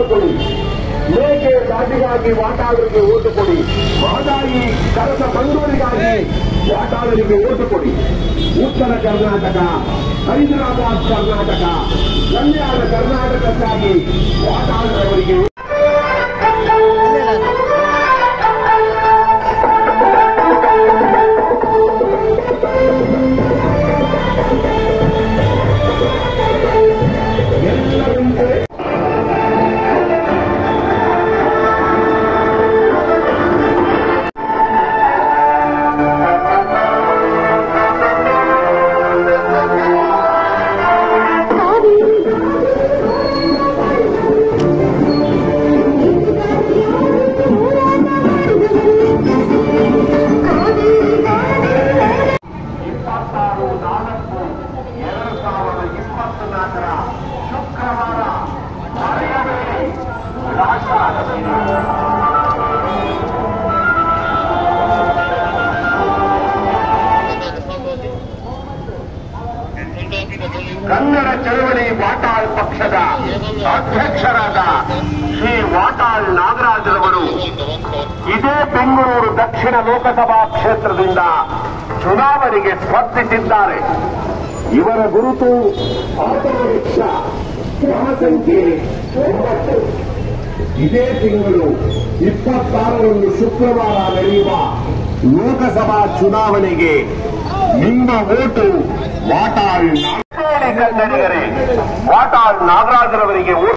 ಕೊಡಿ ಮೇಕೆ ದಾಟಿಗಾಗಿ ವಾಟಾಳರಿಗೆ ಓಟು ಕೊಡಿ ಮಹದಾಯಿ ಕರಸ ಮಂಗಳೂರಿಗಾಗಿ ವಾಟಾಳರಿಗೆ ಓಟು ಕೊಡಿ ಉತ್ತರ ಕರ್ನಾಟಕ ಹೈದರಾಬಾದ್ ಕರ್ನಾಟಕ ಕಲ್ಯಾಣ ಕರ್ನಾಟಕಕ್ಕಾಗಿ ವಾಟಾಳರವರಿಗೆ ಎಲ್ಲರಂತೆ ಇಪ್ಪತ್ತಾರು ನಾಲ್ಕು ಎರಡು ಸಾವಿರದ ಇಪ್ಪತ್ನಾಲ್ಕರ ಶುಕ್ರವಾರ ಮರೆಯಬೇಡಿ ರಾಷ್ಟ್ರದ ದಿನ ಕನ್ನಡ ಚಳವಳಿ ವಾಟಾಳ್ ಪಕ್ಷದ ಅಧ್ಯಕ್ಷರಾದ ಶ್ರೀ ವಾಟಾಳ್ ನಾಗರಾಜರವರು ಇದೇ ಬೆಂಗಳೂರು ದಕ್ಷಿಣ ಲೋಕಸಭಾ ಕ್ಷೇತ್ರದಿಂದ ಚುನಾವಣೆಗೆ ಸ್ಪರ್ಧಿಸಿದ್ದಾರೆ ಇವರ ಗುರುತು ಆಟೋರಿಕ್ಷ ಕ್ರಮ ಸಂಖ್ಯೆ ಒಂಬತ್ತು ಇದೇ ತಿಂಗಳು ಇಪ್ಪತ್ತಾರರಂದು ಶುಕ್ರವಾರ ನಡೆಯುವ ಲೋಕಸಭಾ ಚುನಾವಣೆಗೆ ನಿಮ್ಮ ಓಟು ವಾಟಾಳ್ ನಾಗ್- ಕನ್ನಡಿಗರೇ ವಾಟಾಳ್ ನಾಗರಾಜರವರಿಗೆ ಓಟು